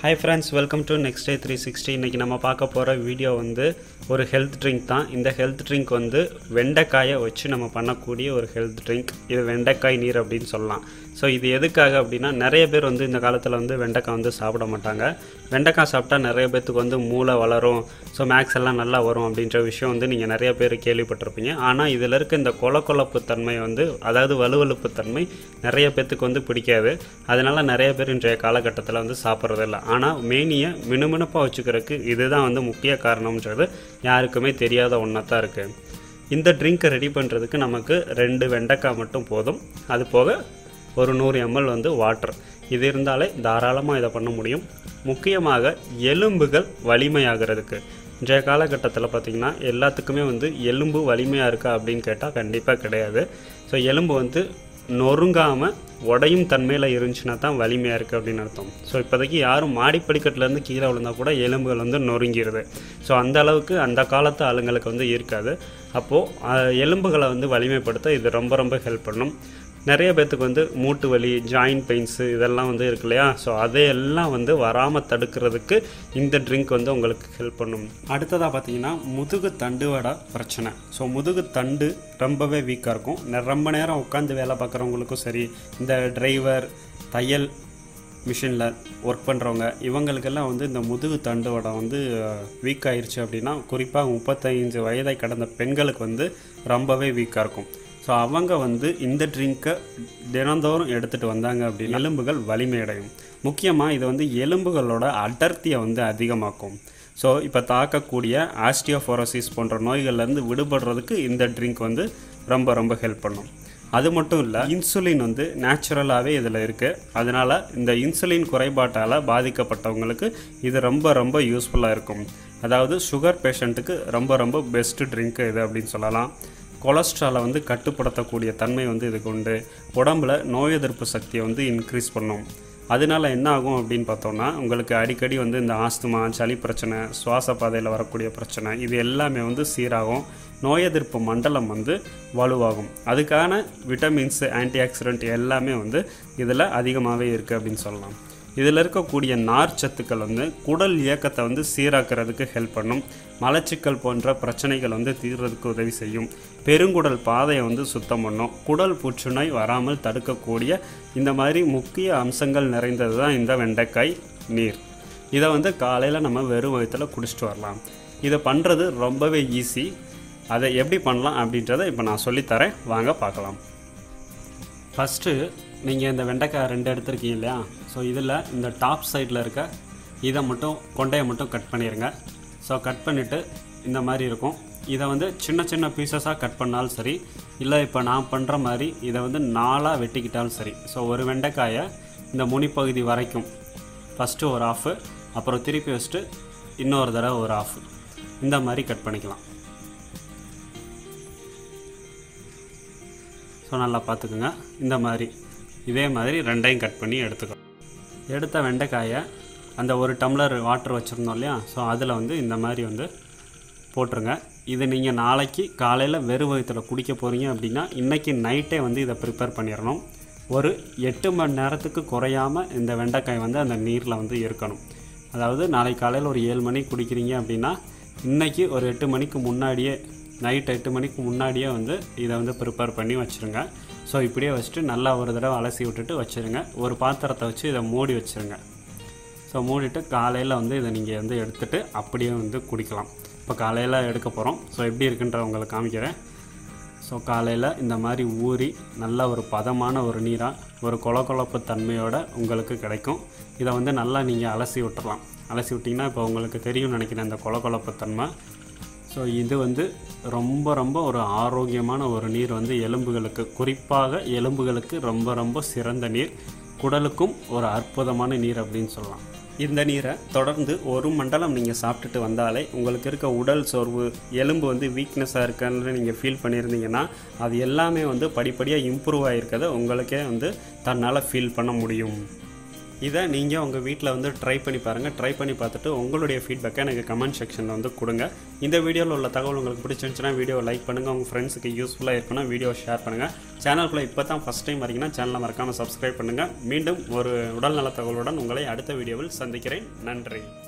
hi friends welcome to next day three sixty இன்றைக்கி நம்ம பார்க்க போகிற வீடியோ வந்து ஒரு ஹெல்த் ட்ரிங்க் தான் இந்த ஹெல்த் ட்ரிங்க் வந்து வெண்டைக்காயை வச்சு நம்ம பண்ணக்கூடிய ஒரு ஹெல்த் ட்ரிங்க் இது வெண்டைக்காய் நீர் அப்படின்னு சொல்லலாம் ஸோ இது எதுக்காக அப்படின்னா நிறைய பேர் வந்து இந்த காலத்தில் வந்து வெண்டைக்காய் வந்து சாப்பிட மாட்டாங்க வெண்டைக்காய் சாப்பிட்டா நிறைய பேர்த்துக்கு வந்து மூளை வளரும் ஸோ மேக்ஸ் எல்லாம் நல்லா வரும் அப்படின்ற விஷயம் வந்து நீங்கள் நிறைய பேர் கேள்விப்பட்டிருப்பீங்க ஆனால் இதில் இருக்க இந்த கொலக்கொலப்பு தன்மை வந்து அதாவது வலுவலுப்பு தன்மை நிறைய பேர்த்துக்கு வந்து பிடிக்காது அதனால நிறைய பேர் இன்றைய காலகட்டத்தில் வந்து சாப்பிட்றதில்ல ஆனால் மேனியை மினுமினுப்பாக வச்சுக்கிறதுக்கு இதுதான் வந்து முக்கிய காரணம்ன்றது யாருக்குமே தெரியாத ஒன்றா தான் இருக்குது இந்த ட்ரிங்க்கை ரெடி பண்ணுறதுக்கு நமக்கு ரெண்டு வெண்டைக்காய் மட்டும் போதும் அது போக ஒரு நூறு எம்எல் வந்து வாட்டர் இது இருந்தாலே தாராளமாக இதை பண்ண முடியும் முக்கியமாக எலும்புகள் வலிமையாகிறதுக்கு இன்றைய காலகட்டத்தில் பார்த்திங்கன்னா எல்லாத்துக்குமே வந்து எலும்பு வலிமையாக இருக்கா அப்படின்னு கேட்டால் கண்டிப்பாக கிடையாது ஸோ எலும்பு வந்து நொறுங்காமல் உடையும் தன்மையில் இருந்துச்சுன்னா தான் வலிமையாக இருக்குது அப்படின்னு அர்த்தம் ஸோ இப்போதைக்கு யாரும் மாடி படிக்கட்டுலேருந்து கீழே விழுந்தால் கூட எலும்புகள் வந்து நொறுங்கிடுது ஸோ அந்த அளவுக்கு அந்த காலத்து ஆளுங்களுக்கு வந்து இருக்காது அப்போது எலும்புகளை வந்து வலிமைப்படுத்த இது ரொம்ப ரொம்ப ஹெல்ப் பண்ணும் நிறைய பேர்த்துக்கு வந்து மூட்டு வலி ஜாயிண்ட் பெயின்ஸு இதெல்லாம் வந்து இருக்கு இல்லையா ஸோ அதையெல்லாம் வந்து வராமல் தடுக்கிறதுக்கு இந்த ட்ரிங்க் வந்து உங்களுக்கு ஹெல்ப் பண்ணும் அடுத்ததாக பார்த்தீங்கன்னா முதுகு தண்டுவட பிரச்சனை ஸோ முதுகு தண்டு ரொம்பவே வீக்காக இருக்கும் நெ- ரொம்ப நேரம் உட்காந்து வேலை பார்க்குறவங்களுக்கும் சரி இந்த டிரைவர் தையல் மிஷினில் ஒர்க் பண்ணுறவங்க இவங்களுக்கெல்லாம் வந்து இந்த முதுகு தண்டுவடம் வந்து வீக் ஆயிருச்சு அப்படின்னா குறிப்பாக முப்பத்தைந்து வயதை கடந்த பெண்களுக்கு வந்து ரொம்பவே வீக்காக இருக்கும் ஸோ அவங்க வந்து இந்த ட்ரிங்க்கை தினந்தோறும் எடுத்துகிட்டு வந்தாங்க அப்படின்னா எலும்புகள் வலிமையடையும் முக்கியமாக இது வந்து எலும்புகளோட அடர்த்தியை வந்து அதிகமாக்கும் ஸோ இப்போ தாக்கக்கூடிய ஆஸ்டியோஃபோரோசிஸ் போன்ற நோய்கள்லேருந்து விடுபடுறதுக்கு இந்த ட்ரிங்க் வந்து ரொம்ப ரொம்ப ஹெல்ப் பண்ணும் அது மட்டும் இல்லை இன்சுலின் வந்து நேச்சுரலாகவே இதில் இருக்குது அதனால் இந்த இன்சுலின் குறைபாட்டால் பாதிக்கப்பட்டவங்களுக்கு இது ரொம்ப ரொம்ப யூஸ்ஃபுல்லாக இருக்கும் அதாவது சுகர் பேஷண்ட்டுக்கு ரொம்ப ரொம்ப பெஸ்ட்டு ட்ரிங்க் இது அப்படின்னு சொல்லலாம் கொலஸ்ட்ராலை வந்து கட்டுப்படுத்தக்கூடிய தன்மை வந்து இதுக்கு உண்டு உடம்புல நோய் எதிர்ப்பு சக்தியை வந்து இன்க்ரீஸ் பண்ணும் அதனால என்ன ஆகும் அப்படின்னு பார்த்தோம்னா உங்களுக்கு அடிக்கடி வந்து இந்த ஆஸ்துமா சளி பிரச்சனை சுவாச பாதையில் வரக்கூடிய பிரச்சனை இது எல்லாமே வந்து சீராகும் நோய் எதிர்ப்பு மண்டலம் வந்து வலுவாகும் அதுக்கான விட்டமின்ஸ் ஆன்டி ஆக்சிடென்ட் எல்லாமே வந்து இதில் அதிகமாகவே இருக்குது அப்படின்னு சொல்லலாம் இதில் இருக்கக்கூடிய நார் சத்துக்கள் வந்து குடல் இயக்கத்தை வந்து சீராக்கிறதுக்கு ஹெல்ப் பண்ணும் மலச்சிக்கல் போன்ற பிரச்சனைகள் வந்து தீர்றதுக்கு உதவி செய்யும் பெருங்குடல் பாதையை வந்து சுத்தம் பண்ணும் குடல் புற்றுநோய் வராமல் தடுக்கக்கூடிய இந்த மாதிரி முக்கிய அம்சங்கள் நிறைந்தது தான் இந்த வெண்டைக்காய் நீர் இதை வந்து காலையில் நம்ம வெறும் வயிற்றில் குடிச்சிட்டு வரலாம் இதை பண்ணுறது ரொம்பவே ஈஸி அதை எப்படி பண்ணலாம் அப்படின்றத இப்போ நான் சொல்லித்தரேன் வாங்க பார்க்கலாம் ஃபஸ்ட்டு நீங்கள் இந்த வெண்டைக்காய் ரெண்டு எடுத்திருக்கீங்க இல்லையா ஸோ இதில் இந்த டாப் சைடில் இருக்க இதை மட்டும் கொண்டையை மட்டும் கட் பண்ணிடுங்க ஸோ கட் பண்ணிவிட்டு இந்த மாதிரி இருக்கும் இதை வந்து சின்ன சின்ன பீசஸாக கட் பண்ணாலும் சரி இல்லை இப்போ நான் பண்ணுற மாதிரி இதை வந்து நாலாக வெட்டிக்கிட்டாலும் சரி ஸோ ஒரு வெண்டைக்காயை இந்த முனிப்பகுதி வரைக்கும் ஃபஸ்ட்டு ஒரு ஆஃபு அப்புறம் திருப்பி வச்சுட்டு இன்னொரு தடவை ஒரு ஆஃப் இந்த மாதிரி கட் பண்ணிக்கலாம் ஸோ நல்லா பார்த்துக்குங்க இந்த மாதிரி இதே மாதிரி ரெண்டையும் கட் பண்ணி எடுத்துக்கலாம் எடுத்த வெண்டைக்காயை அந்த ஒரு டம்ளர் வாட்டர் வச்சுருந்தோம் இல்லையா ஸோ அதில் வந்து இந்த மாதிரி வந்து போட்டுருங்க இது நீங்கள் நாளைக்கு காலையில் வெறும் வயிற்றில் குடிக்க போகிறீங்க அப்படின்னா இன்றைக்கி நைட்டே வந்து இதை ப்ரிப்பேர் பண்ணிடணும் ஒரு எட்டு மணி நேரத்துக்கு குறையாமல் இந்த வெண்டைக்காய் வந்து அந்த நீரில் வந்து இருக்கணும் அதாவது நாளைக்கு காலையில் ஒரு ஏழு மணிக்கு குடிக்கிறீங்க அப்படின்னா இன்றைக்கி ஒரு எட்டு மணிக்கு முன்னாடியே நைட் எட்டு மணிக்கு முன்னாடியே வந்து இதை வந்து ப்ரிப்பேர் பண்ணி வச்சுருங்க ஸோ இப்படியே வச்சுட்டு நல்லா ஒரு தடவை அலசி விட்டுட்டு வச்சுருங்க ஒரு பாத்திரத்தை வச்சு இதை மூடி வச்சுருங்க ஸோ மூடிட்டு காலையில் வந்து இதை நீங்கள் வந்து எடுத்துகிட்டு அப்படியே வந்து குடிக்கலாம் இப்போ காலையில் எடுக்க போகிறோம் ஸோ எப்படி இருக்குன்ற உங்களுக்கு காமிக்கிறேன் ஸோ காலையில் இந்த மாதிரி ஊறி நல்ல ஒரு பதமான ஒரு நீராக ஒரு கொலகொலப்பு தன்மையோட உங்களுக்கு கிடைக்கும் இதை வந்து நல்லா நீங்கள் அலசி விட்டுறலாம் அலசி விட்டிங்கன்னா இப்போ உங்களுக்கு தெரியும் நினைக்கிறேன் இந்த கொலகொலப்பு தன்மை ஸோ இது வந்து ரொம்ப ரொம்ப ஒரு ஆரோக்கியமான ஒரு நீர் வந்து எலும்புகளுக்கு குறிப்பாக எலும்புகளுக்கு ரொம்ப ரொம்ப சிறந்த நீர் குடலுக்கும் ஒரு அற்புதமான நீர் அப்படின்னு சொல்லலாம் இந்த நீரை தொடர்ந்து ஒரு மண்டலம் நீங்கள் சாப்பிட்டுட்டு வந்தாலே உங்களுக்கு இருக்க உடல் சோர்வு எலும்பு வந்து வீக்னஸாக இருக்குன்னு நீங்கள் ஃபீல் பண்ணியிருந்தீங்கன்னா அது எல்லாமே வந்து படிப்படியாக இம்ப்ரூவ் ஆகிருக்கதை உங்களுக்கே வந்து தன்னால் ஃபீல் பண்ண முடியும் இதை நீங்கள் உங்கள் வீட்டில் வந்து ட்ரை பண்ணி பாருங்கள் ட்ரை பண்ணி பார்த்துட்டு உங்களுடைய ஃபீட்பேக்கை எனக்கு கமெண்ட் செக்ஷனில் வந்து கொடுங்க இந்த வீடியோவில் உள்ள தகவல் உங்களுக்கு பிடிச்சிருந்துச்சுன்னா வீடியோ லைக் பண்ணுங்கள் உங்கள் ஃப்ரெண்ட்ஸுக்கு யூஸ்ஃபுல்லாக இருக்குன்னா வீடியோ ஷேர் பண்ணுங்கள் சேனலுக்குள்ளே இப்போ தான் ஃபஸ்ட் டைம் வரீங்கன்னா சேனலை மறக்காமல் சப்ஸ்கிரைப் பண்ணுங்கள் மீண்டும் ஒரு உடல்நல தகவலுடன் உங்களை அடுத்த வீடியோவில் சந்திக்கிறேன் நன்றி